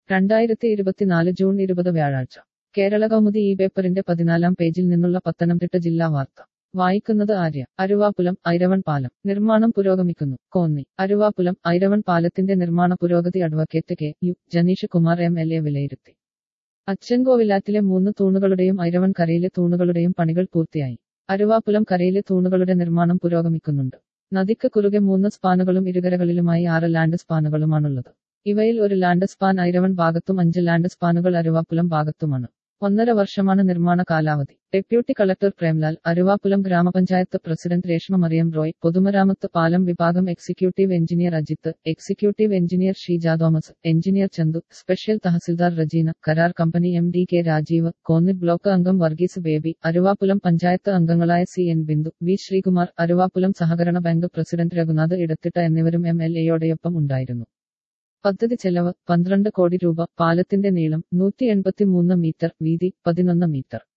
രണ്ടായിരത്തി ഇരുപത്തിനാല് ജൂൺ ഇരുപത് വ്യാഴാഴ്ച കേരള കൗമുദി ഈ പേപ്പറിന്റെ പതിനാലാം പേജിൽ നിന്നുള്ള പത്തനംതിട്ട ജില്ലാ വാർത്ത വായിക്കുന്നത് ആര്യ അരുവാപുലം ഐരവൺ പാലം നിർമ്മാണം പുരോഗമിക്കുന്നു കോന്നി അരുവാപുലം ഐരവൺ പാലത്തിന്റെ നിർമ്മാണ പുരോഗതി advocate K U Janeesh Kumar M L A വിലയിരുത്തി അച്ചൻകോവിലാറ്റിലെ മൂന്ന് തൂണുകളുടെയും ഐരവൺ കരയിലെ തൂണുകളുടെയും പണികൾ പൂർത്തിയായി അരുവാപുലം കരയിലെ തൂണുകളുടെ നിർമ്മാണം പുരോഗമിക്കുന്നുണ്ട് നദിക്ക് കുറുകെ മൂന്ന് സ്പാനുകളും ഇരുകരകളിലുമായി ആറ് ലാൻഡ് സ്പാനുകളുമാണുള്ളത് ഇവയിൽ ഒരു ലാൻഡ് സ്പാൻ ഐരവൺ ഭാഗത്തും അഞ്ച് ലാൻഡ് സ്പാനുകൾ അരുവാപ്പുലം ഭാഗത്തുമാണ് ഒന്നര വർഷമാണ് നിർമ്മാണ കാലാവധി ഡെപ്യൂട്ടി കളക്ടർ പ്രേംലാൽ അരുവാപ്പുലം ഗ്രാമപഞ്ചായത്ത് പ്രസിഡന്റ് രേഷ്മ മറിയം റോയ് പൊതുമരാമത്ത് പാലം വിഭാഗം executive engineer Ajith executive engineer Sheeja Thomas engineer Chandu special tahsildar Regina കരാർ company M D K Rajeev Konni block അംഗം വർഗീസ് ബേബി അരുവാപ്പുലം പഞ്ചായത്ത് അംഗങ്ങളായ C N Bindu V Sreekumar Aruvappulam സഹകരണ ബാങ്ക് പ്രസിഡന്റ് രഘുനാഥ് ഇടത്തിട്ട എന്നിവരും എം എൽ എയോടൊപ്പം ഉണ്ടായിരുന്നു പദ്ധതി ചെലവ് പന്ത്രണ്ട് കോടി രൂപ പാലത്തിന്റെ നീളം നൂറ്റി എൺപത്തിമൂന്ന് മീറ്റർ വീതി പതിനൊന്ന് മീറ്റർ